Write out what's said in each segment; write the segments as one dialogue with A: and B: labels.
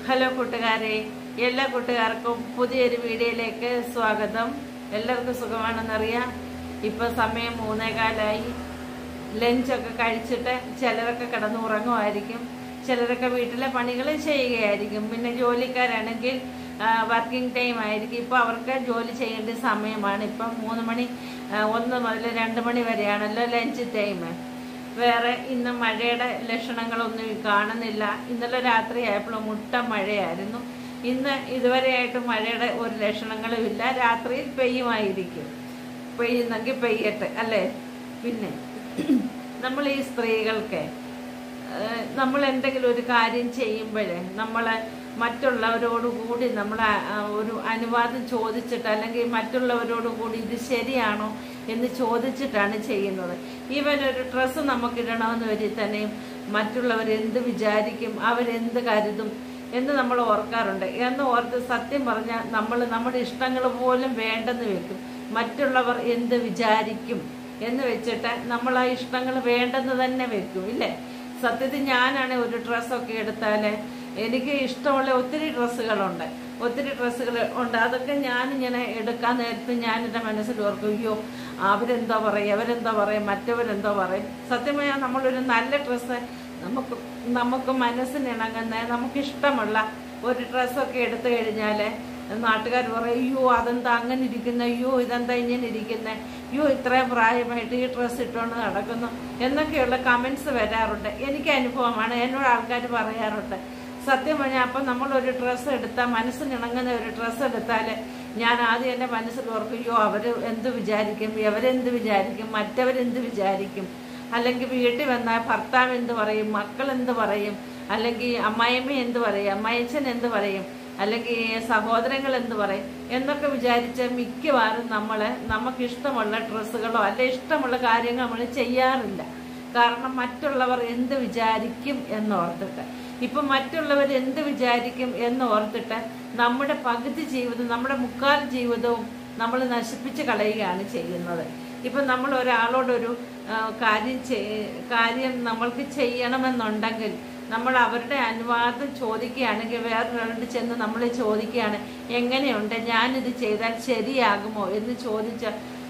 A: hello കൂട്ടുകാരെ എല്ലാ കൂട്ടുകാർക്കും പുതിയൊരു വീഡിയോയിലേക്ക് സ്വാഗതം എല്ലാവർക്കും സുഖമാണെന്നറിയാം ഇപ്പൊ സമയം മൂന്നേകാലായി ലഞ്ചൊക്കെ കഴിച്ചിട്ട് ചിലരൊക്കെ കിടന്ന് ഉറങ്ങുമായിരിക്കും ചിലരൊക്കെ വീട്ടിലെ പണികൾ ചെയ്യുകയായിരിക്കും പിന്നെ ജോലിക്കാരാണെങ്കിൽ വർക്കിംഗ് ടൈം ആയിരിക്കും ഇപ്പൊ അവർക്ക് ജോലി ചെയ്യേണ്ട സമയമാണ് ഇപ്പം മൂന്ന് മണി ആ, ഒന്ന് മുതൽ രണ്ട് മണി വരെയാണല്ലോ ലഞ്ച് ടൈം വേറെ ഇന്ന് മഴയുടെ ലക്ഷണങ്ങളൊന്നും കാണുന്നില്ല ഇന്നലെ രാത്രി ആയപ്പോൾ മുട്ട മഴയായിരുന്നു ഇന്ന് ഇതുവരെയായിട്ട് മഴയുടെ ഒരു ലക്ഷണങ്ങളും ഇല്ല രാത്രിയിൽ പെയ്യുമായിരിക്കും പെയ്യുന്നെങ്കിൽ പെയ്യട്ടെ അല്ലേ പിന്നെ നമ്മൾ ഈ സ്ത്രീകൾക്ക് ഏഹ്, നമ്മൾ എന്തെങ്കിലും ഒരു കാര്യം ചെയ്യുമ്പോഴേ നമ്മളെ മറ്റുള്ളവരോട് കൂടി നമ്മൾ ഒരു അനുവാദം ചോദിച്ചിട്ട് അല്ലെങ്കിൽ മറ്റുള്ളവരോട് കൂടി ഇത് ശരിയാണോ എന്ന് ചോദിച്ചിട്ടാണ് ചെയ്യുന്നത് ഈവൻ ഒരു ഡ്രസ്സ് നമുക്കിടണമെന്ന് വരി തന്നെയും മറ്റുള്ളവർ എന്ത് വിചാരിക്കും അവരെന്ത് കരുതും എന്ന് നമ്മൾ ഓർക്കാറുണ്ട് എന്ന് ഓർത്ത് സത്യം പറഞ്ഞാൽ നമ്മൾ നമ്മുടെ ഇഷ്ടങ്ങൾ പോലും വേണ്ടെന്ന് വെക്കും മറ്റുള്ളവർ എന്ത് വിചാരിക്കും എന്ന് വെച്ചിട്ട് നമ്മൾ ആ ഇഷ്ടങ്ങൾ വേണ്ടെന്ന് തന്നെ വെക്കും ഇല്ലേ സത്യത്തിൽ ഞാനാണ് ഒരു ഡ്രസ്സൊക്കെ എടുത്താൽ എനിക്ക് ഇഷ്ടമുള്ള ഒത്തിരി ഡ്രസ്സുകളുണ്ട് ഒത്തിരി ഡ്രസ്സുകൾ ഉണ്ട് അതൊക്കെ ഞാനിങ്ങനെ എടുക്കാൻ നേരത്ത് ഞാൻ എൻ്റെ മനസ്സിൽ ഓർക്കും അയ്യോ അവരെന്തോ പറയും അവരെന്തോ പറയും മറ്റവരെന്തോ പറയും സത്യമായ നമ്മളൊരു നല്ല ഡ്രസ്സ് നമുക്ക് നമുക്ക് മനസ്സിനിണങ്ങുന്ന നമുക്കിഷ്ടമുള്ള ഒരു ഡ്രസ്സൊക്കെ എടുത്തു കഴിഞ്ഞാൽ നാട്ടുകാർ പറയും അയ്യോ അതെന്താ അങ്ങനെ ഇരിക്കുന്ന അയ്യോ ഇതെന്താ ഇങ്ങനെ ഇരിക്കുന്നത് അയ്യോ ഇത്രയും പ്രായമായിട്ട് ഈ ഡ്രസ്സ് ഇട്ടുകൊണ്ട് നടക്കുന്നു എന്നൊക്കെയുള്ള കമൻസ് വരാറുണ്ട് എനിക്ക് അനുഭവമാണ് എന്നോട് ആൾക്കാർ പറയാറുണ്ട് സത്യം പറഞ്ഞാൽ അപ്പം നമ്മളൊരു ഡ്രസ്സ് എടുത്താൽ മനസ്സിനിണങ്ങുന്ന ഒരു ഡ്രസ്സ് എടുത്താൽ ഞാൻ ആദ്യം എൻ്റെ മനസ്സിൽ ഓർക്കും അയ്യോ അവർ എന്ത് വിചാരിക്കും അവരെന്ത് വിചാരിക്കും മറ്റവരെന്ത് വിചാരിക്കും അല്ലെങ്കിൽ വീട്ടിൽ വന്നാൽ ഭർത്താവ് എന്ത് പറയും മക്കൾ എന്ത് പറയും അല്ലെങ്കിൽ അമ്മായിയമ്മ എന്ത് പറയും അമ്മായിച്ചൻ എന്ത് പറയും അല്ലെങ്കിൽ സഹോദരങ്ങൾ എന്ത് പറയും എന്നൊക്കെ വിചാരിച്ച് മിക്കവാറും നമ്മൾ നമുക്ക് ഇഷ്ടമുള്ള ഡ്രസ്സുകളോ അല്ലെ ഇഷ്ടമുള്ള കാര്യങ്ങൾ നമ്മൾ ചെയ്യാറില്ല കാരണം മറ്റുള്ളവർ എന്ത് വിചാരിക്കും എന്നോർത്തിട്ട് ഇപ്പം മറ്റുള്ളവർ എന്ത് വിചാരിക്കും എന്നോർത്തിട്ട് നമ്മുടെ പകുതി ജീവിതം നമ്മുടെ മുക്കാൽ ജീവിതവും നമ്മൾ നശിപ്പിച്ച് കളയുകയാണ് ചെയ്യുന്നത് ഇപ്പം നമ്മൾ ഒരാളോടൊരു ആ, കാര്യം ചെയ്- കാര്യം നമ്മൾക്ക് ചെയ്യണമെന്നുണ്ടെങ്കിൽ നമ്മൾ അവരുടെ അനുവാദം ചോദിക്കുകയാണെങ്കിൽ വേറൊരാളോട് ചെന്ന് നമ്മൾ ചോദിക്കുകയാണ് എങ്ങനെയുണ്ട് ഞാനിത് ചെയ്താൽ ശരിയാകുമോ എന്ന് ചോദിച്ച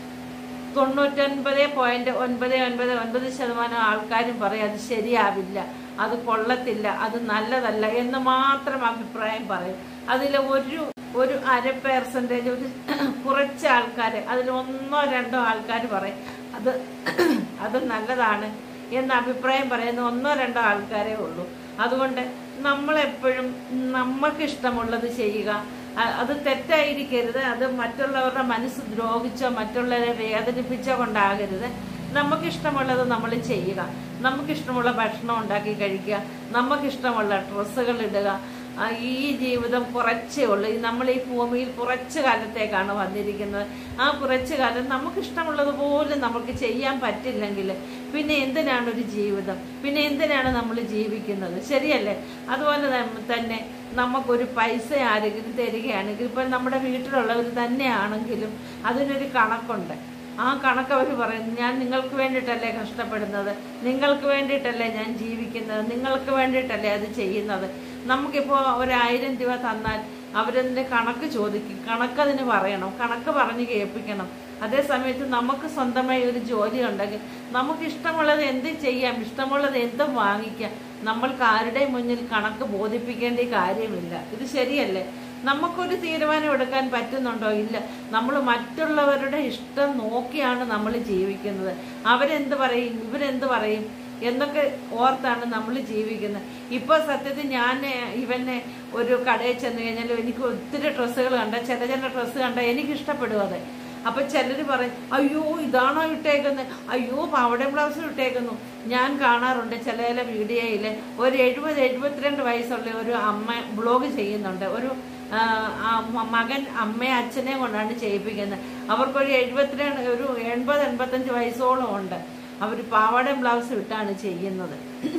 A: തൊണ്ണൂറ്റൊൻപത് പോയിന്റ് ഒൻപത് ഒൻപത് ഒൻപത് ശതമാനം ആൾക്കാരും പറയും അത് ശരിയാവില്ല അത് കൊള്ളത്തില്ല അത് നല്ലതല്ല എന്ന് മാത്രം അഭിപ്രായം പറയും അതിൽ ഒരു ഒരു അര പെർസെൻറ്റേജ് ഒരു കുറച്ച് ആൾക്കാർ അതിൽ ഒന്നോ രണ്ടോ ആൾക്കാർ പറയും അത് അത് നല്ലതാണ് എന്ന് അഭിപ്രായം പറയുന്ന ഒന്നോ രണ്ടോ ആൾക്കാരേ ഉള്ളൂ അതുകൊണ്ട് നമ്മളെപ്പോഴും നമ്മൾക്ക് ഇഷ്ടമുള്ളത് ചെയ്യുക അ- അത് തെറ്റായിരിക്കരുത് അത് മറ്റുള്ളവരുടെ മനസ്സ് ദ്രോഹിച്ചോ മറ്റുള്ളവരെ വേദനിപ്പിച്ചോ കൊണ്ടാകരുത് നമുക്കിഷ്ടമുള്ളത് നമ്മൾ ചെയ്യുക നമുക്കിഷ്ടമുള്ള ഭക്ഷണം ഉണ്ടാക്കി കഴിക്കുക നമുക്കിഷ്ടമുള്ള ഡ്രസ്സുകൾ ഇടുക ആ, ഈ ജീവിതം കുറച്ചേ ഉള്ളൂ ഈ നമ്മൾ ഈ ഭൂമിയിൽ കുറച്ച് കാലത്തേക്കാണ് വന്നിരിക്കുന്നത് ആ കുറച്ച് കാലം നമുക്കിഷ്ടമുള്ളത് പോലും നമുക്ക് ചെയ്യാൻ പറ്റില്ലെങ്കിൽ പിന്നെ എന്തിനാണ് ഒരു ജീവിതം പിന്നെ എന്തിനാണ് നമ്മൾ ജീവിക്കുന്നത് ശരിയല്ലേ അതുപോലെ തന്നെ- തന്നെ നമുക്കൊരു പൈസ ആരെങ്കിലും തരികയാണെങ്കിൽ ഇപ്പം നമ്മുടെ വീട്ടിലുള്ളവർ തന്നെയാണെങ്കിലും അതിനൊരു കണക്കുണ്ട് ആ കണക്ക് അവർ പറയും ഞാൻ നിങ്ങൾക്ക് വേണ്ടിയിട്ടല്ലേ കഷ്ടപ്പെടുന്നത് നിങ്ങൾക്ക് വേണ്ടിയിട്ടല്ലേ ഞാൻ ജീവിക്കുന്നത് നിങ്ങൾക്ക് വേണ്ടിയിട്ടല്ലേ അത് ചെയ്യുന്നത് നമുക്കിപ്പോൾ ഒരായിരം രൂപ തന്നാൽ അവരതിൻ്റെ കണക്ക് ചോദിക്കും കണക്കതിന് പറയണം കണക്ക് പറഞ്ഞ് കേൾപ്പിക്കണം അതേ സമയത്ത് നമുക്ക് സ്വന്തമായി ഒരു ജോലി ഉണ്ടെങ്കിൽ നമുക്ക് ഇഷ്ടമുള്ളത് എന്തും ചെയ്യാം ഇഷ്ടമുള്ളത് എന്തും വാങ്ങിക്കാം നമ്മൾക്ക് ആരുടെയും മുന്നിൽ കണക്ക് ബോധിപ്പിക്കേണ്ട കാര്യമില്ല ഇത് ശരിയല്ലേ നമുക്കൊരു തീരുമാനം എടുക്കാൻ പറ്റുന്നുണ്ടോ ഇല്ല നമ്മൾ മറ്റുള്ളവരുടെ ഇഷ്ടം നോക്കിയാണ് നമ്മൾ ജീവിക്കുന്നത് അവരെന്ത് പറയും ഇവരെന്ത് പറയും എന്നൊക്കെ ഓർത്താണ് നമ്മൾ ജീവിക്കുന്നത് ഇപ്പോൾ സത്യത്തിൽ ഞാൻ ഇവനെ ഒരു കടയിൽ ചെന്ന് കഴിഞ്ഞാൽ എനിക്ക് ഒത്തിരി ഡ്രസ്സുകൾ കണ്ട ചില ചില ഡ്രസ്സ് കണ്ട എനിക്ക് ഇഷ്ടപ്പെടും അത് അപ്പൊ ചിലർ പറയും അയ്യോ ഇതാണോ ഇട്ടേക്കുന്നത് അയ്യോ പാവട ബ്ലൗസ് ഇട്ടേക്കുന്നു ഞാൻ കാണാറുണ്ട് ചില ചില വീഡിയോയിൽ ഒരു എഴുപത് എഴുപത്തിരണ്ട് വയസ്സുള്ള ഒരു അമ്മ ബ്ലോഗ് ചെയ്യുന്നുണ്ട് ഒരു ആ, ആ മ- മകൻ അമ്മയെ അച്ഛനെ കൊണ്ടാണ് ചെയ്യിപ്പിക്കുന്നത് അവർക്കൊരു എഴുപത്തിരണ്ട് ഒരു എൺപത് എൺപത്തഞ്ച് വയസ്സോളം ഉണ്ട് അവർ പാവാടയും ബ്ലൗസും ഇട്ടാണ് ചെയ്യുന്നത്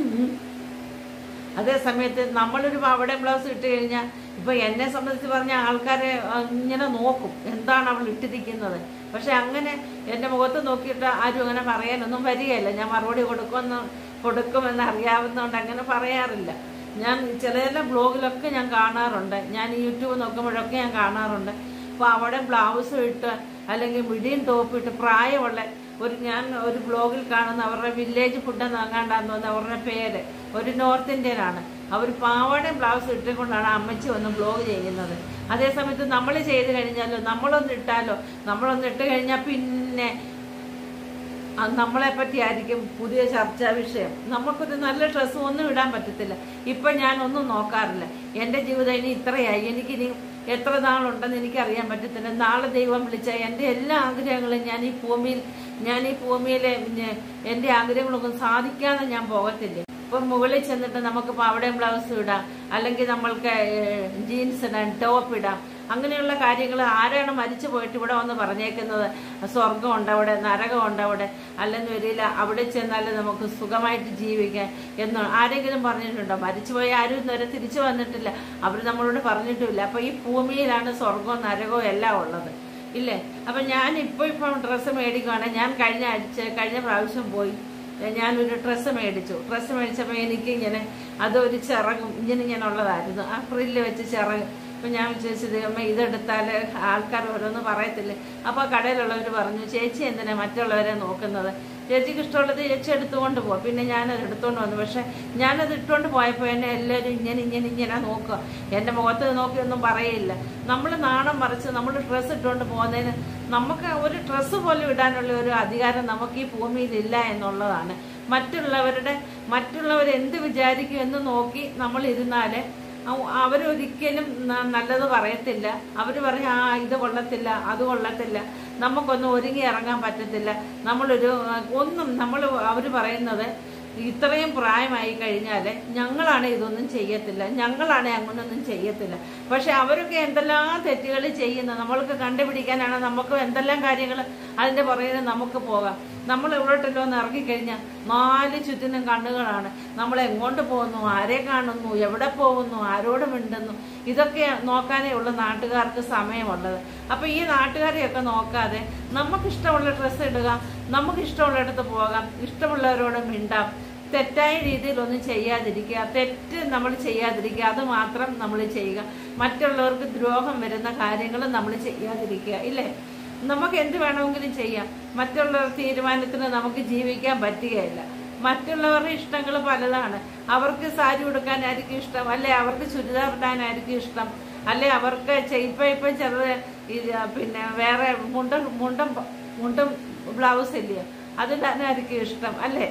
A: അതേ സമയത്ത് നമ്മളൊരു പാവടയും ബ്ലൗസ് ഇട്ട് കഴിഞ്ഞാൽ ഇപ്പൊ എന്നെ സംബന്ധിച്ച് പറഞ്ഞ ആൾക്കാരെ ആ, ഇങ്ങനെ നോക്കും എന്താണ് അവൾ ഇട്ടിരിക്കുന്നത് പക്ഷെ അങ്ങനെ എൻ്റെ മുഖത്ത് നോക്കിയിട്ട് ആരും അങ്ങനെ പറയാനൊന്നും വരികയില്ല ഞാൻ മറുപടി കൊടുക്കുമെന്ന് കൊടുക്കുമെന്ന് അറിയാവുന്നതുകൊണ്ട് അങ്ങനെ പറയാറില്ല ഞാൻ ചില ബ്ലോഗിലൊക്കെ ഞാൻ കാണാറുണ്ട് ഞാൻ യൂട്യൂബ് നോക്കുമ്പോഴൊക്കെ ഞാൻ കാണാറുണ്ട് അപ്പോൾ അവിടെ ബ്ലൗസ് ഇട്ട് അല്ലെങ്കിൽ മിഡിയും ടോപ്പ് ഇട്ട് പ്രായമുള്ള ഒരു ഞാൻ ഒരു ബ്ലോഗിൽ കാണുന്ന അവരുടെ വില്ലേജ് ഫുഡ് അങ്ങാണ്ടാന്ന് തോന്നുന്നു അവരുടെ പേര് ഒരു നോർത്ത് ഇന്ത്യൻ ആണ് അവർ പാവാടയും ബ്ലൗസ് ഇട്ടുകൊണ്ടാണ് അമ്മച്ചി വന്ന് ബ്ലോഗ് ചെയ്യുന്നത് അതേ സമയത്ത് നമ്മൾ ചെയ്ത് കഴിഞ്ഞാലോ നമ്മളൊന്ന് ഇട്ടാലോ നമ്മളൊന്ന് ഇട്ട് കഴിഞ്ഞാൽ പിന്നെ അത് നമ്മളെ പറ്റിയായിരിക്കും പുതിയ ചർച്ചാ വിഷയം നമുക്കൊരു നല്ല ഡ്രസ്സ് ഒന്നും ഇടാൻ പറ്റത്തില്ല ഇപ്പൊ ഞാൻ ഒന്നും നോക്കാറില്ല എന്റെ ജീവിതം ഇനി ഇത്രയായി എനിക്കിനി എത്ര നാളുണ്ടെന്ന് എനിക്കറിയാൻ പറ്റത്തില്ല നാളെ ദൈവം വിളിച്ച എന്റെ എല്ലാ ആഗ്രഹങ്ങളും ഞാൻ ഈ ഭൂമിയിൽ ഞാൻ ഈ ഭൂമിയിലെ പിന്നെ എന്റെ ആഗ്രഹങ്ങളൊന്നും സാധിക്കാതെ ഞാൻ പോകത്തില്ല ഇപ്പം മുകളിൽ ചെന്നിട്ട് നമുക്ക് പാവടയും ബ്ലൗസും ഇടാം അല്ലെങ്കിൽ നമ്മൾക്ക് ജീൻസ് ഇടാം ടോപ്പ് ഇടാം അങ്ങനെയുള്ള കാര്യങ്ങൾ ആരാണ് മരിച്ചു പോയിട്ട് ഇവിടെ വന്ന് പറഞ്ഞേക്കുന്നത് സ്വർഗമുണ്ട് അവിടെ നരകമുണ്ട് അവിടെ അല്ലെന്ന് വരില്ല അവിടെ ചെന്നാൽ നമുക്ക് സുഖമായിട്ട് ജീവിക്കാൻ എന്ന് ആരെങ്കിലും പറഞ്ഞിട്ടുണ്ടോ മരിച്ചുപോയ ആരും ഇന്നുവരെ തിരിച്ചു വന്നിട്ടില്ല അവർ നമ്മളോട് പറഞ്ഞിട്ടുമില്ല അപ്പൊ ഈ ഭൂമിയിലാണ് സ്വർഗവും നരകവും എല്ലാം ഉള്ളത് ഇല്ലേ അപ്പൊ ഞാൻ ഇപ്പൊ ഇപ്പം ഡ്രസ്സ് മേടിക്കുവാണെങ്കിൽ ഞാൻ കഴിഞ്ഞ ആഴ്ച കഴിഞ്ഞ പ്രാവശ്യം പോയി ഞാനൊരു ഡ്രസ്സ് മേടിച്ചു ഡ്രസ്സ് മേടിച്ചപ്പോൾ എനിക്ക് ഇങ്ങനെ അതൊരു ചിറകും ഇങ്ങനെ ഇങ്ങനെ ഉള്ളതായിരുന്നു ആ ഫ്രില്ല് വെച്ച് ചിറക് അപ്പം ഞാൻ വിചാരിച്ചത് അമ്മ ഇതെടുത്താൽ ആൾക്കാർ ഓരോന്ന് പറയത്തില്ലേ അപ്പോൾ കടയിലുള്ളവർ പറഞ്ഞു ചേച്ചി എന്തിനാ മറ്റുള്ളവരെ നോക്കുന്നത് ചേച്ചിക്ക് ഇഷ്ടമുള്ളത് ചേച്ചി എടുത്തുകൊണ്ട് പോകും പിന്നെ ഞാനത് എടുത്തുകൊണ്ട് വന്നു പക്ഷെ ഞാനത് ഇട്ടുകൊണ്ട് പോയപ്പോൾ എന്നെ എല്ലാവരും ഇങ്ങനെ ഇങ്ങനെ ഇങ്ങനെ നോക്കുക എൻ്റെ മുഖത്ത് നോക്കിയൊന്നും പറയില്ല നമ്മൾ നാണം മറിച്ച് നമ്മൾ ഡ്രസ്സ് ഇട്ടുകൊണ്ട് പോകുന്നതിന് നമുക്ക് ഒരു ഡ്രസ്സ് പോലും ഇടാനുള്ള ഒരു അധികാരം നമുക്ക് ഈ ഭൂമിയിലില്ല എന്നുള്ളതാണ് മറ്റുള്ളവരുടെ മറ്റുള്ളവർ എന്ത് വിചാരിക്കും എന്ന് നോക്കി നമ്മൾ ഇരുന്നാൽ അവരൊരിക്കലും ന- നല്ലത് പറയത്തില്ല അവർ പറയും ആ ഇത് കൊള്ളത്തില്ല അത് കൊള്ളത്തില്ല നമുക്കൊന്നും ഒരുങ്ങി ഇറങ്ങാൻ പറ്റത്തില്ല നമ്മളൊരു ആ, ഒന്നും നമ്മൾ അവർ പറയുന്നത് ഇത്രയും പ്രായമായി കഴിഞ്ഞാൽ ഞങ്ങളാണ് ഇതൊന്നും ചെയ്യത്തില്ല ഞങ്ങളാണ് അങ്ങനൊന്നും ചെയ്യത്തില്ല പക്ഷെ അവരൊക്കെ എന്തെല്ലാം തെറ്റുകൾ ചെയ്യുന്നു നമ്മൾക്ക് കണ്ടുപിടിക്കാനാണ് നമുക്ക് എന്തെല്ലാം കാര്യങ്ങൾ അതിന്റെ പുറകിൽ നമുക്ക് പോകാം നമ്മൾ എവിടോട്ടല്ലോ ഒന്ന് ഇറങ്ങിക്കഴിഞ്ഞാൽ നാല് ചുറ്റിനും കണ്ണുകളാണ് നമ്മൾ എങ്ങോട്ട് പോകുന്നു ആരെ കാണുന്നു എവിടെ പോകുന്നു ആരോട് മിണ്ടുന്നു ഇതൊക്കെ നോക്കാനേ ഉള്ളൂ നാട്ടുകാർക്ക് സമയമുള്ളത് അപ്പൊ ഈ നാട്ടുകാരെയൊക്കെ നോക്കാതെ നമുക്ക് ഇഷ്ടമുള്ള ഡ്രസ്സ് ഇടുക നമുക്ക് ഇഷ്ടമുള്ളിടത്ത് പോകാം ഇഷ്ടമുള്ളവരോട് മിണ്ടാം തെറ്റായ രീതിയിലൊന്നും ചെയ്യാതിരിക്കുക തെറ്റ് നമ്മൾ ചെയ്യാതിരിക്കുക അത് മാത്രം നമ്മൾ ചെയ്യുക മറ്റുള്ളവർക്ക് ദ്രോഹം വരുന്ന കാര്യങ്ങൾ നമ്മൾ ചെയ്യാതിരിക്കുക ഇല്ലേ നമുക്ക് എന്ത് വേണമെങ്കിലും ചെയ്യാം മറ്റുള്ളവർ തീരുമാനത്തിന് നമുക്ക് ജീവിക്കാൻ പറ്റുകയില്ല മറ്റുള്ളവരുടെ ഇഷ്ടങ്ങൾ പലതാണ് അവർക്ക് സാരി ഉടുക്കാനായിരിക്കും ഇഷ്ടം അല്ലെ അവർക്ക് ചുരിദാർ ഇടാനായിരിക്കും ഇഷ്ടം അല്ലെ അവർക്ക് ചെ- ഇപ്പൊ ഇപ്പൊ ചെറുത് ഇത് പിന്നെ വേറെ മുണ്ടും മുണ്ടും മുണ്ടും ബ്ലൗസ് ഇല്ലയോ അതിടാനായിരിക്കും ഇഷ്ടം അല്ലേ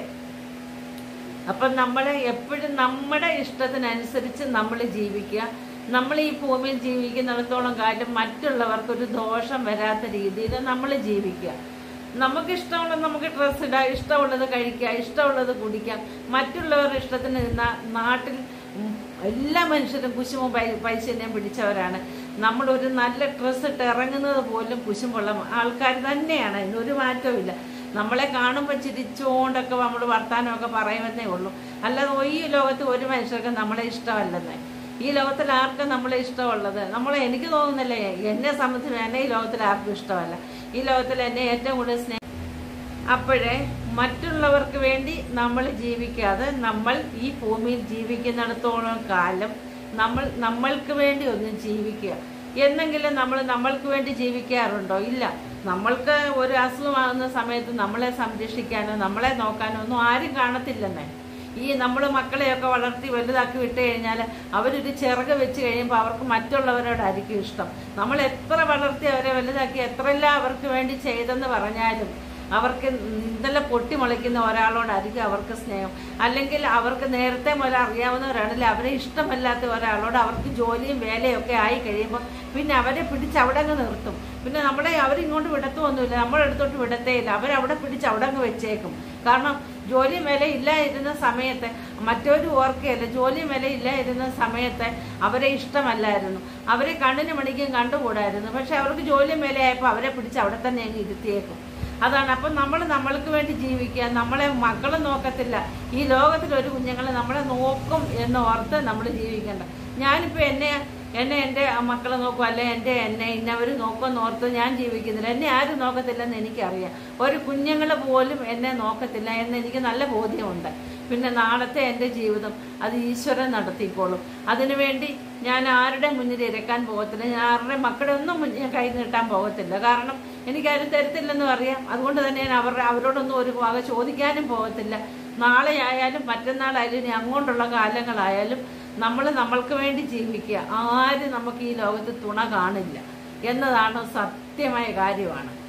A: അപ്പം നമ്മൾ എപ്പോഴും നമ്മുടെ ഇഷ്ടത്തിനനുസരിച്ച് നമ്മൾ ജീവിക്കുക നമ്മൾ ഈ ഭൂമിയിൽ ജീവിക്കുന്നിടത്തോളം കാലം മറ്റുള്ളവർക്കൊരു ദോഷം വരാത്ത രീതിയിൽ നമ്മൾ ജീവിക്കുക നമുക്ക് ഇഷ്ടമുള്ളത് നമുക്ക് ഡ്രസ്സ് ഇടാം ഇഷ്ടമുള്ളത് കഴിക്കാം ഇഷ്ടമുള്ളത് കുടിക്കാം മറ്റുള്ളവരുടെ ഇഷ്ടത്തിന് നിന്ന നാട്ടിൽ ഉം എല്ലാ മനുഷ്യരും കുശുമ്പും പൈ പൈശല്യം പിടിച്ചവരാണ് നമ്മളൊരു നല്ല ഡ്രസ്സ് ഇട്ട് ഇറങ്ങുന്നത് പോലും കുശുമ്പുള്ള ആൾക്കാർ തന്നെയാണ് അതിനൊരു മാറ്റവും നമ്മളെ കാണുമ്പോൾ ചിരിച്ചുകൊണ്ടൊക്കെ നമ്മൾ വർത്താനമൊക്കെ പറയുമെന്നേ ഉള്ളൂ അല്ലാതെ ഈ ലോകത്ത് ഒരു മനുഷ്യർക്കും നമ്മളെ ഇഷ്ടമല്ലെന്നേ ഈ ലോകത്തിൽ ആർക്കും നമ്മളെ ഇഷ്ടമുള്ളത് നമ്മളെ എനിക്ക് തോന്നുന്നില്ലേ എന്നെ സംബന്ധിച്ച് എന്നെ ഈ ലോകത്തിൽ ആർക്കും ഇഷ്ടമല്ല ഈ ലോകത്തിൽ എന്നെ ഏറ്റവും കൂടുതൽ സ്നേഹം അപ്പോഴേ മറ്റുള്ളവർക്ക് വേണ്ടി നമ്മൾ ജീവിക്കാതെ നമ്മൾ ഈ ഭൂമിയിൽ ജീവിക്കുന്നിടത്തോളം കാലം നമ്മൾ നമ്മൾക്ക് വേണ്ടി ഒന്ന് ജീവിക്കുക എന്നെങ്കിലും നമ്മൾ നമ്മൾക്ക് വേണ്ടി ജീവിക്കാറുണ്ടോ ഇല്ല നമ്മൾക്ക് ഒരു അസുഖമാകുന്ന സമയത്ത് നമ്മളെ സംരക്ഷിക്കാനോ നമ്മളെ നോക്കാനോ ഒന്നും ആരും കാണത്തില്ലെന്നേ ഈ നമ്മൾ മക്കളെയൊക്കെ വളർത്തി വലുതാക്കി വിട്ട് കഴിഞ്ഞാൽ അവരൊരു ചിറക് വെച്ച് കഴിയുമ്പോൾ അവർക്ക് മറ്റുള്ളവരോടായിരിക്കും ഇഷ്ടം നമ്മൾ എത്ര വളർത്തി അവരെ വലുതാക്കി എത്രയെല്ലാം അവർക്ക് വേണ്ടി ചെയ്തെന്ന് പറഞ്ഞാലും അവർക്ക് ഇന്നലെ പൊട്ടിമുളയ്ക്കുന്ന ഒരാളോടായിരിക്കും അവർക്ക് സ്നേഹം അല്ലെങ്കിൽ അവർക്ക് നേരത്തെ മുതൽ അറിയാവുന്നവരാണെങ്കിൽ അവരെ ഇഷ്ടമല്ലാത്ത ഒരാളോട് അവർക്ക് ജോലിയും വേലയൊക്കെ ആയി കഴിയുമ്പോൾ പിന്നെ അവരെ പിടിച്ച് അവിടെ അങ്ങ് നിർത്തും പിന്നെ നമ്മളെ അവരിങ്ങോട്ട് വിടത്തൊന്നുമില്ല നമ്മളെടുത്തോട്ട് വിടത്തേയില്ല അവരവിടെ പിടിച്ച് അവിടെ അങ്ങ് വെച്ചേക്കും കാരണം ജോലിയും വില ഇല്ലായിരുന്ന സമയത്ത് മറ്റൊരു ഓർക്കുകയല്ല ജോലിയും വില ഇല്ലായിരുന്ന സമയത്ത് അവരെ ഇഷ്ടമല്ലായിരുന്നു അവരെ കണ്ണിന് മണിക്കും കണ്ടുകൂടായിരുന്നു പക്ഷെ അവർക്ക് ജോലിയും വിലയായപ്പോൾ അവരെ പിടിച്ച് അവിടെ തന്നെ അങ്ങ് ഇരുത്തിയേക്കും അതാണ് അപ്പം നമ്മൾ നമ്മൾക്ക് വേണ്ടി ജീവിക്കുക നമ്മളെ മക്കളെ നോക്കത്തില്ല ഈ ലോകത്തിൽ ഒരു കുഞ്ഞുങ്ങൾ നമ്മളെ നോക്കും എന്ന് ഓർത്ത് നമ്മൾ ജീവിക്കണ്ട ഞാനിപ്പോൾ എന്നെ എന്നെ എൻ്റെ മക്കളെ നോക്കും അല്ലെ എൻ്റെ എന്നെ ഇന്നവർ നോക്കുമെന്ന് ഓർത്ത് ഞാൻ ജീവിക്കുന്നില്ല എന്നെ ആരും നോക്കത്തില്ലെന്ന് എനിക്കറിയാം ഒരു കുഞ്ഞുങ്ങൾ പോലും എന്നെ നോക്കത്തില്ല എന്ന് എനിക്ക് നല്ല ബോധ്യമുണ്ട് പിന്നെ നാളത്തെ എൻ്റെ ജീവിതം അത് ഈശ്വരൻ നടത്തിക്കോളും അതിനുവേണ്ടി ഞാൻ ആരുടെ മുന്നിൽ ഇരക്കാൻ പോകത്തില്ല ഞാൻ ആരുടെ മക്കളുടെ ഒന്നും മുന്നിൽ ഞാൻ കൈ നീട്ടാൻ പോകത്തില്ല കാരണം എനിക്കാരും തരത്തില്ലെന്നും അറിയാം അതുകൊണ്ട് തന്നെ ഞാൻ അവരുടെ അവരോടൊന്നും ഒരു വക ചോദിക്കാനും പോകത്തില്ല നാളെ ആയാലും മറ്റന്നാളായാലും ഇനി അങ്ങോട്ടുള്ള കാലങ്ങളായാലും നമ്മൾ നമ്മൾക്ക് വേണ്ടി ജീവിക്കുക ആരും നമുക്ക് ഈ ലോകത്ത് തുണ കാണില്ല എന്നതാണ് സത്യമായ കാര്യമാണ്